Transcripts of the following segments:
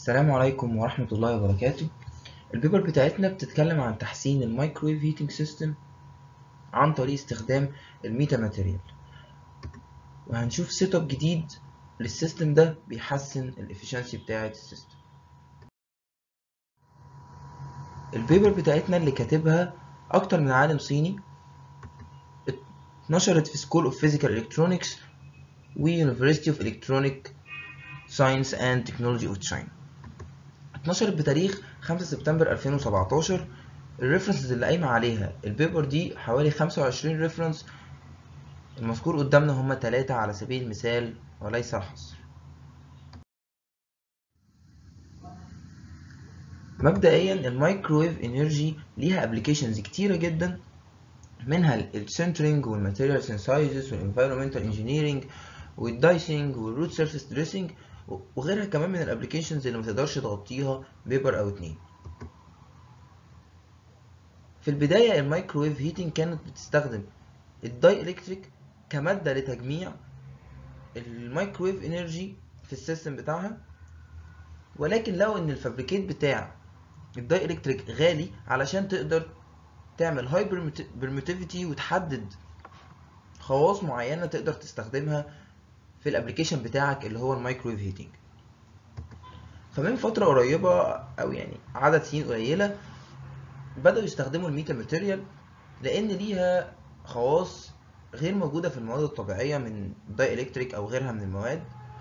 السلام عليكم ورحمة الله وبركاته البيبر بتاعتنا بتتكلم عن تحسين المايكرويف هيتنج سيستم عن طريق استخدام الميتا ماتيريال وهنشوف سيت اب جديد للسيستم ده بيحسن الافشنسي بتاعة السيستم البيبر بتاعتنا اللي كاتبها اكتر من عالم صيني اتنشرت في سكول اوف فيزيكال الكترونكس ويونيفرسيتي اوف الكترونيك ساينس اند تكنولوجي اوف تشاينا اتنشرت بتاريخ 5 سبتمبر 2017 الريفرنسز اللي قايمة عليها البيبر دي حوالي 25 ريفرنس المذكور قدامنا هما تلاتة على سبيل المثال وليس الحصر مبدئيا المايكرويف انرجي ليها ابلكيشنز كتيرة جدا منها السنترنج والماتيريال سينسايزز والانفيرومنتال انجينيرنج والدايسنج والروت سيرفيس دريسنج وغيرها كمان من الابلكيشنز اللي ما تقدرش تغطيها بيبر او اتنين في البداية المايكرويف هيتنج كانت بتستخدم الداي الكتريك كمادة لتجميع المايكرويف انرجي في السيستم بتاعها ولكن لقوا ان الفابريكيت بتاع الداي الكتريك غالي علشان تقدر تعمل هاي برميتيفيتي وتحدد خواص معينة تقدر تستخدمها في الابلكيشن بتاعك اللي هو المايكرويف هيتنج فمن فترة قريبة او يعني عدد سنين قليلة بدأوا يستخدموا الميتا ماتيريال لان ليها خواص غير موجودة في المواد الطبيعية من داي الكتريك او غيرها من المواد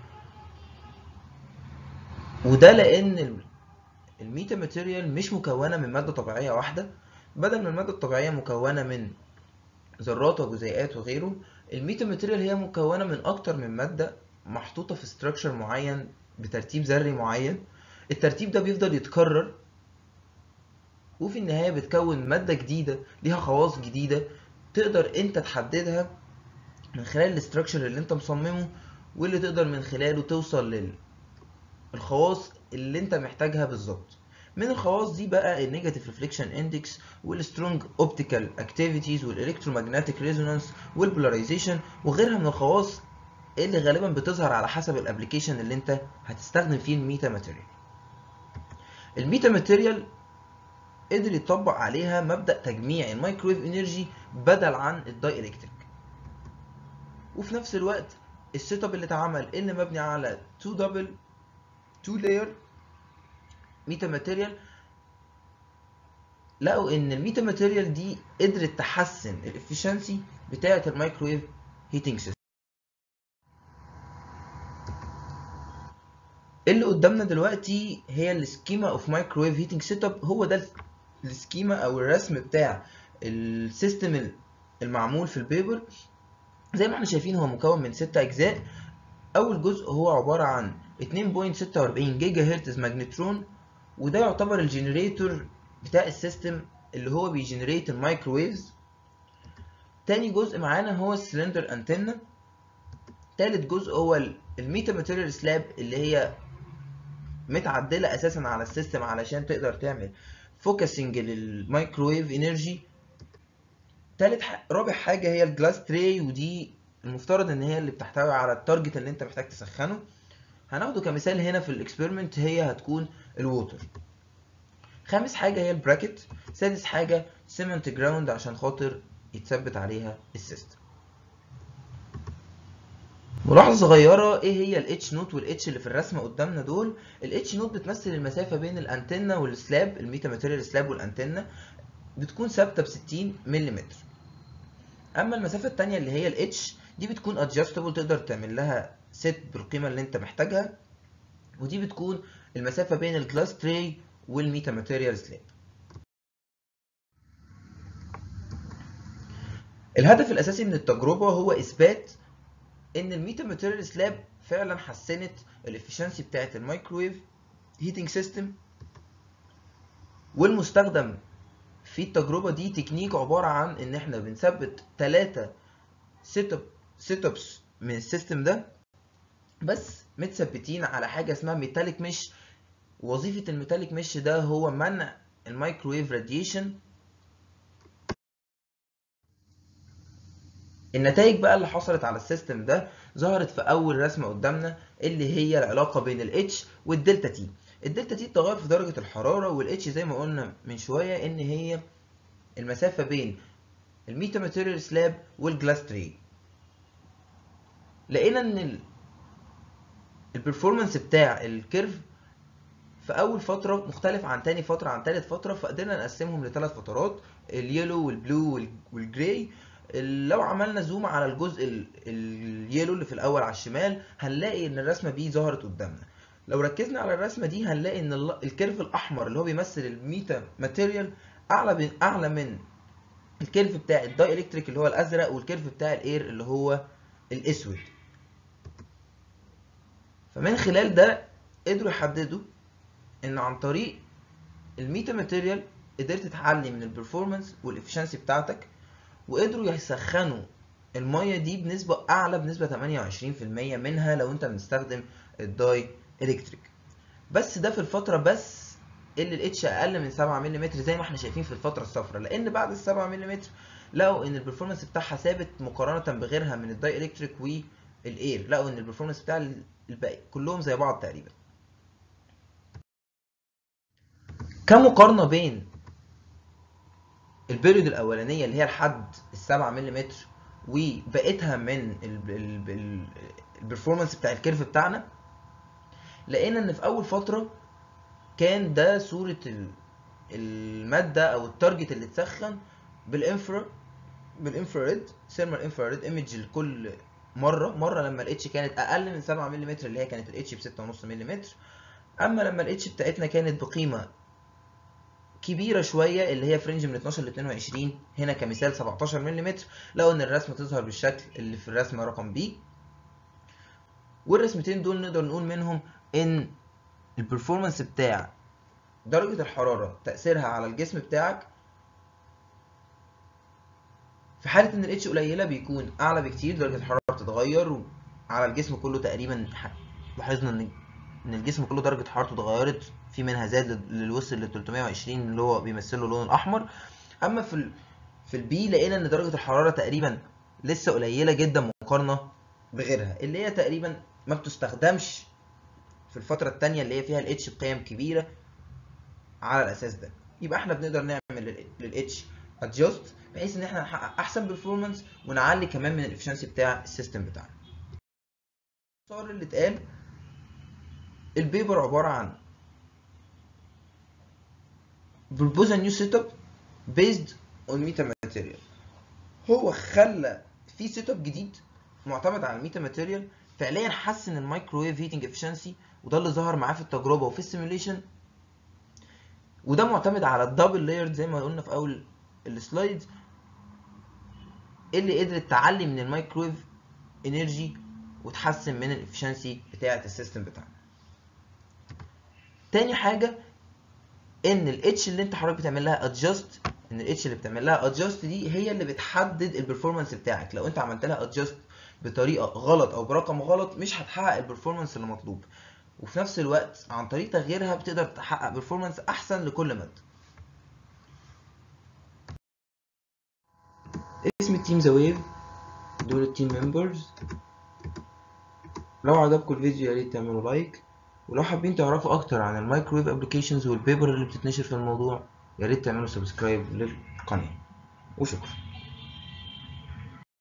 وده لان الميتا ماتيريال مش مكونة من مادة طبيعية واحدة بدل ما المادة الطبيعية مكونة من ذرات وجزيئات وغيره الميتا ماتيريال هي مكونة من أكتر من مادة محطوطة في ستراكشر معين بترتيب ذري معين الترتيب ده بيفضل يتكرر وفي النهاية بتكون مادة جديدة ليها خواص جديدة تقدر انت تحددها من خلال الاستراكشر اللي انت مصممه واللي تقدر من خلاله توصل للخواص اللي انت محتاجها بالظبط من الخواص دي بقى النيجاتيف ريفليكشن اندكس والسترونج اوبتيكال اكتيفيتيز والالكترومagnetic ريزونانس والبولاريزيشن وغيرها من الخواص اللي غالبا بتظهر على حسب الابلكيشن اللي انت هتستخدم فيه الميتا ماتيريال الميتا ماتيريال قدر يطبق عليها مبدا تجميع المايكرويف انرجي بدل عن الداي الكتريك وفي نفس الوقت السيت اب اللي اتعمل اللي مبني على 2 دبل 2 لاير ميتا ماتيريال لقوا ان الميتا ماتيريال دي قدرت تحسن الافشنسي بتاعه المايكرويف هيتنج سيستم اللي قدامنا دلوقتي هي السكيما اوف مايكرويف هيتنج سيت اب هو ده السكيما او الرسم بتاع السيستم المعمول في البيبر زي ما احنا شايفين هو مكون من ستة اجزاء اول جزء هو عبارة عن 2.46 جيجا هرتز ماجنترون وده يعتبر الجنريتور بتاع السيستم اللي هو بيجنريت المايكرويفز تاني جزء معانا هو السلندر انتنا تالت جزء هو الميتا ماتيريال سلاب اللي هي متعدله اساسا على السيستم علشان تقدر تعمل فوكسنج للمايكرويف انرجي تالت ح... رابع حاجه هي الجلاس تري ودي المفترض ان هي اللي بتحتوي على التارجت اللي انت محتاج تسخنه هناخده كمثال هنا في الاكسبيرمنت هي هتكون الووتر خامس حاجه هي البراكت سادس حاجه سيمنت جراوند عشان خاطر يتثبت عليها السيستم ملاحظه صغيره ايه هي الاتش نوت والاتش اللي في الرسمه قدامنا دول الاتش نوت بتمثل المسافه بين الانتنه والسلاب الميتا ماتيريال سلاب والانتنه بتكون ثابته ب 60 ملم اما المسافه الثانيه اللي هي الاتش دي بتكون ادجستبل تقدر تعمل لها ست بالقيمه اللي انت محتاجها ودي بتكون المسافه بين الجلاس تري والميتا ماتيريال سلاب الهدف الاساسي من التجربه هو اثبات ان الميتا ماتيريال سلاب فعلا حسنت الافشنسي بتاعه المايكرويف هيتنج سيستم والمستخدم في التجربه دي تكنيك عباره عن ان احنا بنثبت ثلاثه سيت اب سيت ابس من السيستم ده بس متثبتين على حاجه اسمها ميتاليك مش وظيفه الميتاليك مش ده هو منع المايكرويف راديشن النتائج بقى اللي حصلت على السيستم ده ظهرت في اول رسمه قدامنا اللي هي العلاقه بين الاتش والدلتا تي الدلتا تي التغير في درجة الحرارة والاتش زي ما قلنا من شوية ان هي المسافة بين الميتا ماتيريال سلاب والجلاس تري لقينا ان البرفورمانس بتاع الكيرف في اول فتره مختلف عن تاني فتره عن تالت فتره فقدرنا نقسمهم لثلاث فترات اليلو والبلو والجراي لو عملنا زوم على الجزء اليلو اللي في الاول على الشمال هنلاقي ان الرسمه دي ظهرت قدامنا لو ركزنا على الرسمه دي هنلاقي ان الكيرف الاحمر اللي هو بيمثل الميتا ماتيريال اعلى اعلى من الكيرف بتاع الداي الكتريك اللي هو الازرق والكيرف بتاع الاير اللي هو الاسود فمن خلال ده قدروا يحددوا ان عن طريق الميتا ماتيريال قدرت تعلي من البرفورمانس والافشنسي بتاعتك وقدروا يسخنوا الميه دي بنسبه اعلى بنسبه 28% منها لو انت بتستخدم الداي الكتريك بس ده في الفتره بس اللي الاتش اقل من 7 ملم زي ما احنا شايفين في الفتره الصفراء لان بعد ال 7 ملم لقوا ان البرفورمانس بتاعها ثابت مقارنه بغيرها من الداي الكتريك والاير لقوا ان البرفورمانس بتاع الباقي كلهم زي بعض تقريبا كمقارنه بين البيريود الاولانيه اللي هي لحد ال 7 ملم وبقيتها من البرفورمانس بتاع الكيرف بتاعنا لقينا ان في اول فتره كان ده صوره الماده او التارجت اللي اتسخن بالانفرا بالانفراريد ثيرمال انفراريد ايمج لكل مره مره لما الاتش كانت اقل من 7 ملم اللي هي كانت الاتش ب 6.5 ملم اما لما الاتش بتاعتنا كانت بقيمه كبيره شويه اللي هي فرنج من 12 ل 22 هنا كمثال 17 ملم لو ان الرسمه تظهر بالشكل اللي في الرسمه رقم بي والرسمتين دول نقدر نقول منهم ان البرفورمانس بتاع درجه الحراره تاثيرها على الجسم بتاعك في حاله ان الاتش قليله بيكون اعلى بكتير درجه الحراره بتتغير على الجسم كله تقريبا لاحظنا ان ان الجسم كله درجه حرارته اتغيرت في منها زاد اللي وصل ل 320 اللي هو بيمثله اللون الاحمر اما في ال... في البي لقينا ان درجه الحراره تقريبا لسه قليله جدا مقارنه بغيرها اللي هي تقريبا ما بتستخدمش في الفتره الثانيه اللي هي فيها الاتش بقيم كبيره على الاساس ده يبقى احنا بنقدر نعمل للاتش ادجست بحيث ان احنا نحقق احسن برفورمانس ونعلي كمان من الافشنسي بتاع السيستم بتاعنا السؤال اللي اتقال البيبر عباره عن propose a new setup based on meta material هو خلى في سيت اب جديد معتمد على الميتا ماتيريال فعليا حسن المايكرويف هيتنج افشنسي وده اللي ظهر معاه في التجربه وفي السيميوليشن وده معتمد على الدبل لايرد زي ما قلنا في اول السلايد اللي قدرت تعلي من المايكرويف انرجي وتحسن من الافشنسي بتاعه السيستم بتاعنا تاني حاجه ان الاتش اللي انت حضرتك بتعمل لها ادجست ان الاتش اللي بتعمل لها ادجست دي هي اللي بتحدد البرفورمانس بتاعك لو انت عملت لها ادجست بطريقه غلط او برقم غلط مش هتحقق البرفورمانس اللي مطلوب وفي نفس الوقت عن طريق تغييرها بتقدر تحقق برفورمانس احسن لكل ماده اسم التيم ذا ويف دول التيم ممبرز لو عجبكم الفيديو يا ريت تعملوا لايك ولو حابين تعرفوا اكتر عن المايكرويف ابلكيشنز والبيبر اللي بتتنشر في الموضوع يا ريت تعملوا سبسكرايب للقناه وشكرا